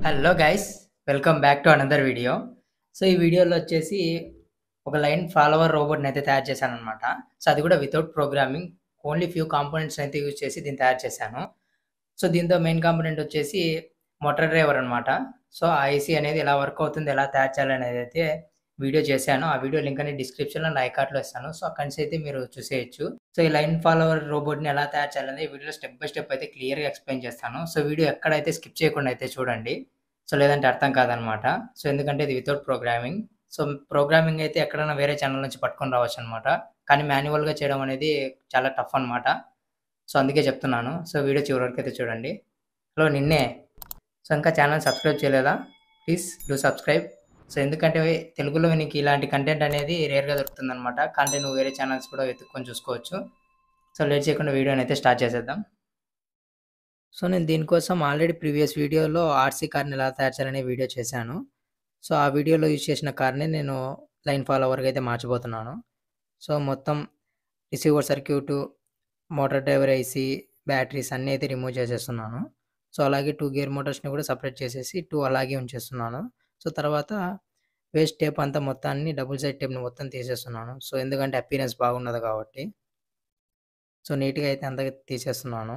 Hello guys welcome back to another video so ఈ వీడియోలో వచ్చేసి ఒక లైన్ ఫాలోవర్ రోబోట్ని అయితే తయారు చేశాను అనమాట సో అది కూడా without programming only few components అయితే యూజ్ చేసి దీన్ని తయారు చేశాను సో దీంతో మెయిన్ కాంపోనెంట్ వచ్చేసి మోటార్ డ్రైవర్ అనమాట సో ఆ ఐసీ అనేది ఎలా వర్క్ అవుతుంది ఎలా తయారు చేయాలనేది అయితే వీడియో చేశాను ఆ వీడియో లింక్ అనేది డిస్క్రిప్షన్లో నా ఐకార్ట్లో ఇస్తాను సో అక్కడి నుంచి అయితే మీరు చూసేయచ్చు సో ఈ లైన్ ఫాలోవర్ రోబోట్ని ఎలా తయారు చేయాలనేది ఈ వీడియోలో స్టెప్ బై స్టెప్ అయితే క్లియర్గా ఎక్స్ప్లెయిన్ చేస్తాను సో వీడియో ఎక్కడైతే స్కిప్ చేయకుండా అయితే చూడండి సో లేదంటే అర్థం కాదనమాట సో ఎందుకంటే ఇది వితౌట్ ప్రోగ్రామింగ్ సో ప్రోగ్రామింగ్ అయితే ఎక్కడైనా వేరే ఛానల్ నుంచి పట్టుకొని రావచ్చు అనమాట కానీ మాన్యువల్గా చేయడం అనేది చాలా టఫ్ అనమాట సో అందుకే చెప్తున్నాను సో వీడియో చివరి వరకు అయితే చూడండి హలో నిన్నే సో ఇంకా ఛానల్ సబ్స్క్రైబ్ చేయలేదా ప్లీజ్ డూ సబ్స్క్రైబ్ సో ఎందుకంటే తెలుగులో నీకు ఇలాంటి కంటెంట్ అనేది రేర్గా దొరుకుతుంది అనమాట కానీ నువ్వు వేరే ఛానల్స్ కూడా వెతుక్కొని చూసుకోవచ్చు సో లేట్ చేయకుండా వీడియోని అయితే స్టార్ట్ చేసేద్దాం సో నేను దీనికోసం ఆల్రెడీ ప్రీవియస్ వీడియోలో ఆర్సీ కార్ని ఎలా తయారు చేయాలనే వీడియో చేశాను సో ఆ వీడియోలో యూజ్ చేసిన కార్ని నేను లైన్ ఫాలోవర్గా అయితే మార్చబోతున్నాను సో మొత్తం receiver circuit motor driver IC batteries అన్నీ అయితే రిమూవ్ చేసేస్తున్నాను సో అలాగే టూ గేర్ మోటార్స్ని కూడా సపరేట్ చేసేసి టూ అలాగే ఉంచేస్తున్నాను సో తర్వాత వేస్ట్ టేప్ అంతా మొత్తాన్ని డబుల్ సైడ్ టేప్ని మొత్తం తీసేస్తున్నాను సో ఎందుకంటే అపీరెన్స్ బాగున్నది కాబట్టి సో నీట్గా అయితే అంతా తీసేస్తున్నాను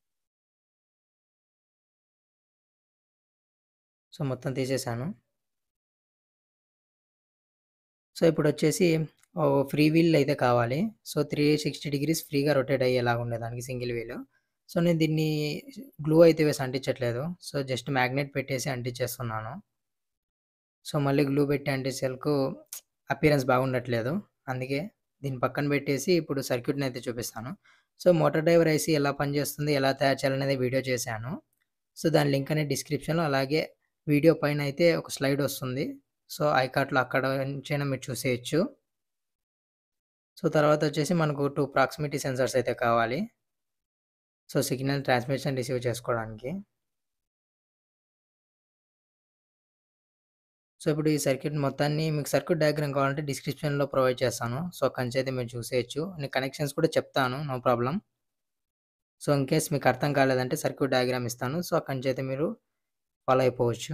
సో మొత్తం తీసేసాను సో ఇప్పుడు వచ్చేసి ఫ్రీ వీల్ అయితే కావాలి సో త్రీ సిక్స్టీ డిగ్రీస్ ఫ్రీగా రొటేట్ అయ్యేలాగా ఉండేదానికి సింగిల్ వీల్ సో నేను దీన్ని గ్లూ అయితే వేసి అంటించట్లేదు సో జస్ట్ మ్యాగ్నెట్ పెట్టేసి అంటించేస్తున్నాను సో మళ్ళీ గ్లూ పెట్టి అంటించేలకు అపీరెన్స్ బాగుండట్లేదు అందుకే దీన్ని పక్కన పెట్టేసి ఇప్పుడు సర్క్యూట్ని అయితే చూపిస్తాను సో మోటార్ డ్రైవర్ ఐసీ ఎలా పనిచేస్తుంది ఎలా తయారు చేయాలనేది వీడియో చేశాను సో దాని లింక్ అనేది డిస్క్రిప్షన్లో అలాగే వీడియో పైన అయితే ఒక స్లైడ్ వస్తుంది సో ఐకార్ట్లో అక్కడ నుంచైనా మీరు చూసేయచ్చు సో తర్వాత వచ్చేసి మనకు టూ ప్రాక్సిమిటీ సెన్సర్స్ అయితే కావాలి సో సిగ్నల్ ట్రాన్స్మిషన్ రిసీవ్ చేసుకోవడానికి సో ఇప్పుడు ఈ సర్క్యూట్ మొత్తాన్ని మీకు సర్క్యూట్ డయాగ్రామ్ కావాలంటే డిస్క్రిప్షన్లో ప్రొవైడ్ చేస్తాను సో అక్కడి నుంచి అయితే మీరు చూసేయచ్చు నేను కనెక్షన్స్ కూడా చెప్తాను no problem so in case మీకు అర్థం కాలేదంటే సర్క్యూట్ డయాగ్రామ్ ఇస్తాను సో అక్కడి నుంచి అయితే మీరు ఫాలో అయిపోవచ్చు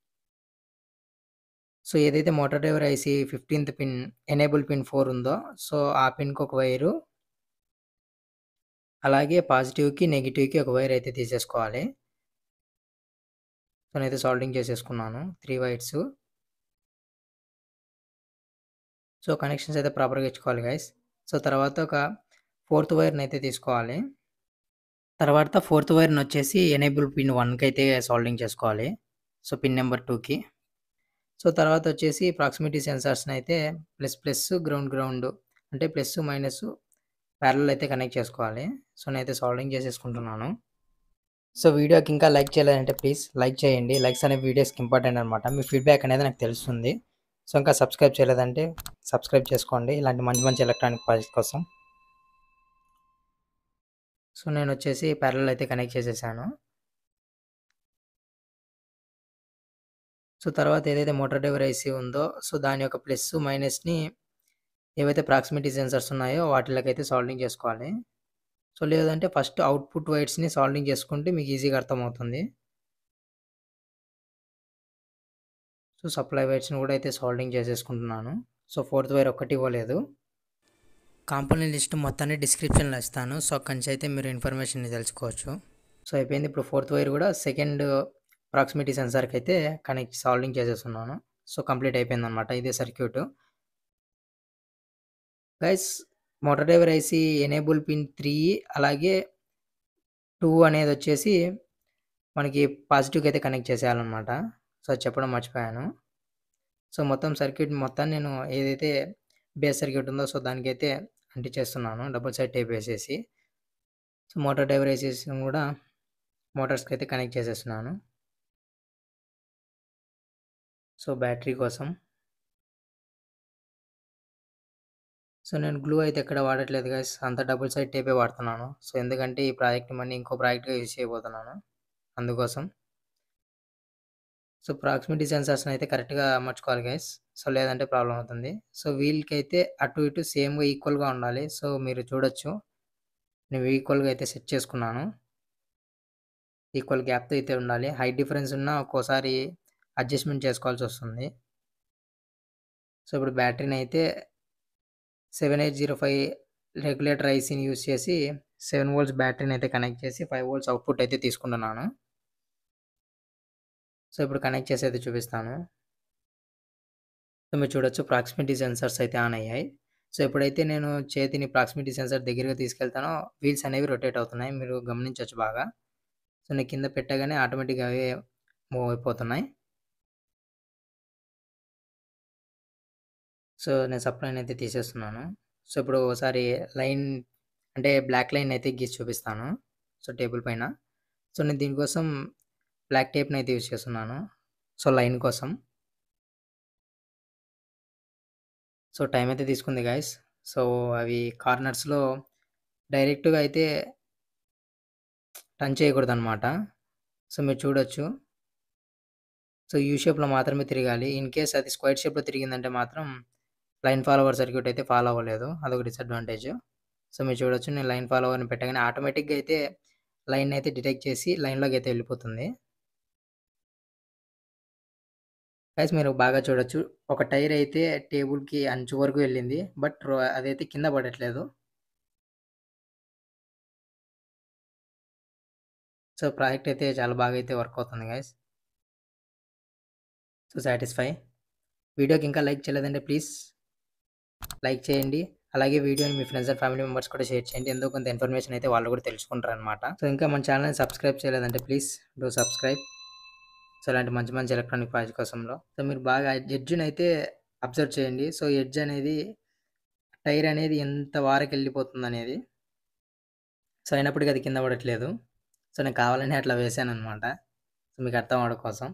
సో ఏదైతే motor driver IC fifteenth pin enable pin four ఉందో సో ఆ పిన్కి ఒక వైరు అలాగే పాజిటివ్కి నెగిటివ్కి ఒక వైర్ అయితే తీసేసుకోవాలి సో నేనైతే సాల్డింగ్ చేసేసుకున్నాను త్రీ వైర్స్ సో కనెక్షన్స్ అయితే ప్రాపర్గా ఇచ్చుకోవాలి గైస్ సో తర్వాత ఒక ఫోర్త్ వైర్ని అయితే తీసుకోవాలి తర్వాత ఫోర్త్ వైర్ని వచ్చేసి ఎనేబుల్ పిన్ వన్కి అయితే సాల్డింగ్ చేసుకోవాలి సో పిన్ నెంబర్ టూకి సో తర్వాత వచ్చేసి ప్రాక్సిమిటీ సెన్సార్స్ని అయితే ప్లస్ ప్లస్ గ్రౌండ్ గ్రౌండ్ అంటే ప్లస్ మైనస్ ప్యారల్ అయితే కనెక్ట్ చేసుకోవాలి సో నేనైతే సాల్వింగ్ చేసేసుకుంటున్నాను సో వీడియోకి ఇంకా లైక్ చేయలేదంటే ప్లీజ్ లైక్ చేయండి లైక్స్ అనే వీడియోస్కి ఇంపార్టెంట్ అనమాట మీ ఫీడ్బ్యాక్ అనేది నాకు తెలుస్తుంది సో ఇంకా సబ్స్క్రైబ్ చేయలేదంటే సబ్స్క్రైబ్ చేసుకోండి ఇలాంటి మంచి మంచి ఎలక్ట్రానిక్ ప్రాజెక్ట్ కోసం సో నేను వచ్చేసి ప్యారల్ అయితే కనెక్ట్ చేసేసాను సో తర్వాత ఏదైతే మోటార్ డ్రైవర్ ఐసీ ఉందో సో దాని యొక్క ప్లస్ మైనస్ని ఏవైతే ప్రాక్సిమిటీ సెన్సర్స్ ఉన్నాయో వాటిలోకైతే సాల్వింగ్ చేసుకోవాలి సో లేదంటే ఫస్ట్ అవుట్పుట్ వైర్స్ని సాల్వింగ్ చేసుకుంటే మీకు ఈజీగా అర్థమవుతుంది సో సప్లై వైర్స్ని కూడా అయితే సాల్వింగ్ చేసేసుకుంటున్నాను సో ఫోర్త్ వైర్ ఒక్కటి ఇవ్వలేదు కాంపోనెంట్ లిస్ట్ మొత్తాన్ని డిస్క్రిప్షన్లో ఇస్తాను సో అక్కడి నుంచి అయితే మీరు ఇన్ఫర్మేషన్ని తెలుసుకోవచ్చు సో అయిపోయింది ఇప్పుడు ఫోర్త్ వైర్ కూడా సెకండ్ ప్రాక్సిమిటీ సెన్సార్కి అయితే కనెక్ట్ సాల్వింగ్ చేసేస్తున్నాను సో కంప్లీట్ అయిపోయింది అనమాట ఇదే circuit guys motor driver IC enable pin three అలాగే టూ అనేది వచ్చేసి మనకి పాజిటివ్కి అయితే కనెక్ట్ చేసేయాలన్నమాట సో చెప్పడం మర్చిపోయాను సో మొత్తం సర్క్యూట్ మొత్తం నేను ఏదైతే బేస్ సర్క్యూట్ ఉందో సో దానికైతే అంటించేస్తున్నాను డబుల్ సైడ్ టేప్ వేసేసి సో మోటార్ డ్రైవర్ ఐసీస్ కూడా మోటార్స్కి అయితే కనెక్ట్ చేసేస్తున్నాను సో బ్యాటరీ కోసం సో నేను గ్లూ అయితే ఎక్కడ వాడట్లేదు గైస్ అంతా డబుల్ సైడ్ టేపే వాడుతున్నాను సో ఎందుకంటే ఈ ప్రాజెక్ట్ మళ్ళీ ఇంకో ప్రాజెక్ట్గా యూజ్ చేయబోతున్నాను అందుకోసం సో ప్రాక్సిమిటీ సెన్సార్స్ని అయితే కరెక్ట్గా అమర్చుకోవాలి గైస్ సో లేదంటే ప్రాబ్లం అవుతుంది సో వీల్కి అయితే అటు ఇటు సేమ్గా ఈక్వల్గా ఉండాలి సో మీరు చూడొచ్చు నేను ఈక్వల్గా అయితే సెట్ చేసుకున్నాను ఈక్వల్ గ్యాప్‌తో అయితే ఉండాలి. హైట్ డిఫరెన్స్ ఉన్నా ఒక్కోసారి అడ్జస్ట్‌మెంట్ చేసుకోవాల్సొస్తుంది. సో, ఇప్పుడు బ్యాటరీనైతే 7805 రెగ్యులేటర్ ఐసీని యూజ్ చేసి 7 వోల్ట్స్ బ్యాటరీనైతే కనెక్ట్ చేసి 5 వోల్ట్స్ అవుట్‌పుట్ అయితే తీసుకుంటున్నాను. సో, ఇప్పుడు కనెక్ట్ చేసి అయితే చూపిస్తాను. సో, మీరు చూడొచ్చు ప్రాక్సిమిటీ సెన్సార్స్ అయితే ఆన్ అయ్యాయి. సో, ఎప్పుడైతే నేను చేతిని ప్రాక్సిమిటీ సెన్సార్ దగ్గరగా తీసుకెళ్తానో వీల్స్ అనేవి రొటేట్ అవుతున్నాయి. మీరు గమనించొచ్చు బాగా. సో, నేను కింద పెట్టగానే ఆటోమేటిక్‌గా అవే మూవ్ అయిపోతున్నాయి. సో, నేను సప్లైని అయితే తీసేస్తున్నాను. సో, ఇప్పుడు ఒకసారి లైన్ అంటే బ్లాక్ లైన్ అయితే గీసి చూపిస్తాను. సో, టేబుల్ పైన. సో, నేను దీనికోసం బ్లాక్ టేప్‌నైతే యూజ్ చేస్తున్నాను. సో, లైన్ కోసం. సో, టైమ్ అయితే తీసుకుంది గైస్. సో, అవి కార్నర్స్‌లో డైరెక్ట్‌గా అయితే టచ్ చేయకూడదనమాట. సో, మీరు చూడొచ్చు. సో, యూ షేప్‌లో మాత్రమే తిరగాలి. ఇన్ కేస్ అది స్క్వేర్ షేప్‌లో తిరిగిందంటే మాత్రం లైన్ ఫాలోవర్ సర్క్యూట్ అయితే ఫాలో అవ్వలేదు. అదొక డిసడ్వాంటేజ్. సో, మీరు చూడొచ్చు నేను లైన్ ఫాలోవర్‌ని పెట్టగానే ఆటోమేటిక్‌గా అయితే లైన్‌నైతే డిటెక్ట్ చేసి లైన్‌లోకి అయితే వెళ్ళిపోతుంది. గైస్ మీరు బాగా చూడొచ్చు. ఒక టైర్ అయితే టేబుల్‌కి అంచు వరకు వెళ్ళింది. బట్ రొ అదైతే కింద పడట్లేదు. సో, ప్రాజెక్ట్ అయితే చాలా బాగా అయితే వర్క్ అవుతుంది గైస్. So, satisfy. వీడియోకి ఇంకా లైక్ చేయలేదంటే ప్లీజ్ లైక్ చేయండి. అలాగే వీడియోని మీ ఫ్రెండ్స్ అండ్ ఫ్యామిలీ మెంబర్స్ కూడా షేర్ చేయండి. ఎంతో కొంత ఇన్ఫర్మేషన్ అయితే వాళ్ళు కూడా తెలుసుకుంటారనమాట. సో, ఇంకా మన ఛానెల్‌ని సబ్స్క్రైబ్ చేయలేదంటే ప్లీజ్ డూ సబ్స్క్రైబ్. సో, ఇలాంటి మంచి మంచి ఎలక్ట్రానిక్ ప్రాజెక్ట్ కోసంలో. సో, మీరు బాగా ఎడ్జ్‌నైతే అబ్జర్వ్ చేయండి. సో, ఎడ్జ్ అనేది టైర్ అనేది ఎంత వారకెళ్ళిపోతుందనేది. సో, అయినప్పటికీ అది కింద పడట్లేదు. సో, నేను కావాలనే అట్లా వేశాననమాట. సో, మీకు అర్థం అవ్వడం కోసం.